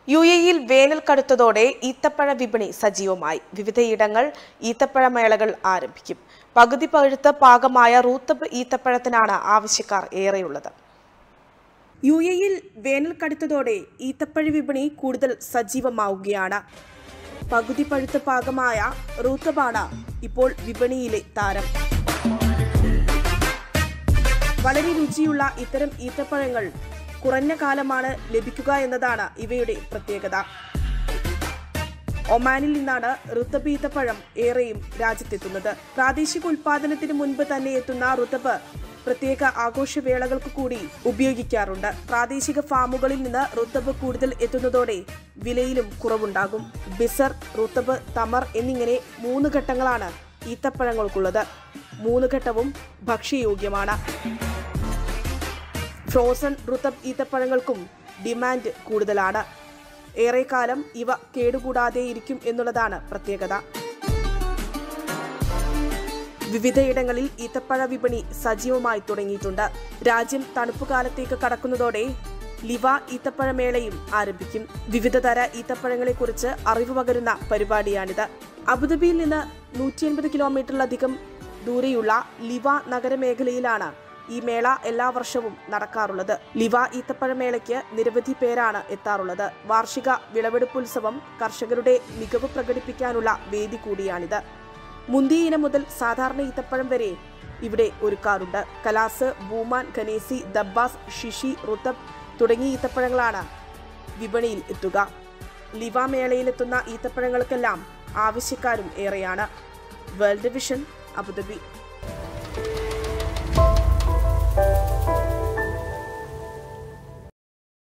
U എയിൽ വേനൽ കടുത്തതോടെ ഈത്തപ്പഴ വിപണി സജീവമായി വിവിധയിടങ്ങൾ ഈത്തപ്പഴ മേളകൾ ആരംഭിക്കും പകുതി പഴുത്ത് പാകമായ റൂത്തബ് ഈത്തപ്പഴത്തിനാണ് ആവശ്യക്കാർ ഏറെയുള്ളത് യു എയിൽ വേനൽ കടുത്തതോടെ ഈത്തപ്പഴ വിപണി കൂടുതൽ സജീവമാവുകയാണ് പകുതി പഴുത്ത് പാകമായ റൂത്തബാണ് ഇപ്പോൾ വിപണിയിലെ താരം വളരെ രുചിയുള്ള ഇത്തരം ഈത്തപ്പഴങ്ങൾ കുറഞ്ഞ കാലമാണ് ലഭിക്കുക എന്നതാണ് ഇവയുടെ പ്രത്യേകത ഒമാനിൽ നിന്നാണ് റുത്തബ് ഈത്തപ്പഴം ഏറെയും രാജ്യത്തെത്തുന്നത് പ്രാദേശിക ഉൽപാദനത്തിന് മുൻപ് തന്നെ എത്തുന്ന റുത്തബ് പ്രത്യേക ആഘോഷവേളകൾക്ക് കൂടി ഉപയോഗിക്കാറുണ്ട് പ്രാദേശിക ഫാമുകളിൽ നിന്ന് റുത്തബ് കൂടുതൽ എത്തുന്നതോടെ വിലയിലും കുറവുണ്ടാകും ബിസർ റുത്തബ് തമർ എന്നിങ്ങനെ മൂന്ന് ഘട്ടങ്ങളാണ് ഈത്തപ്പഴങ്ങൾക്കുള്ളത് മൂന്ന് ഘട്ടവും ഭക്ഷ്യയോഗ്യമാണ് ഫ്രോസൺ റുത്തബ് ഈത്തപ്പഴങ്ങൾക്കും ഡിമാൻഡ് കൂടുതലാണ് ഏറെക്കാലം ഇവ കേടുകൂടാതെ ഇരിക്കും എന്നുള്ളതാണ് പ്രത്യേകത വിവിധയിടങ്ങളിൽ ഈത്തപ്പഴ വിപണി സജീവമായി തുടങ്ങിയിട്ടുണ്ട് രാജ്യം തണുപ്പ് കാലത്തേക്ക് കടക്കുന്നതോടെ ലിവ ഈത്തപ്പഴമേളയും ആരംഭിക്കും വിവിധ തര ഈത്തപ്പഴങ്ങളെക്കുറിച്ച് അറിവ് പകരുന്ന പരിപാടിയാണിത് അബുദാബിയിൽ നിന്ന് നൂറ്റി അൻപത് കിലോമീറ്ററിലധികം ദൂരെയുള്ള ലിവ നഗരമേഖലയിലാണ് ഈ മേള എല്ലാ വർഷവും നടക്കാറുള്ളത് ലിവ ഈത്തപ്പഴമേളയ്ക്ക് നിരവധി പേരാണ് എത്താറുള്ളത് വാർഷിക വിളവെടുപ്പുത്സവം കർഷകരുടെ മികവ് പ്രകടിപ്പിക്കാനുള്ള വേദി കൂടിയാണിത് മുന്തിയ ഇനം മുതൽ സാധാരണ ഈത്തപ്പഴം വരെ ഇവിടെ ഒരുക്കാറുണ്ട് കലാസ് ബൂമാൻ ഖനേസി ദബ്ബാസ് ഷിഷി റുത്തബ് തുടങ്ങിയ ഈത്തപ്പഴങ്ങളാണ് വിപണിയിൽ എത്തുക ലിവ മേളയിലെത്തുന്ന ഈത്തപ്പഴങ്ങൾക്കെല്ലാം ആവശ്യക്കാരും ഏറെയാണ് വേൾഡ് വിഷൻ അബുദാബി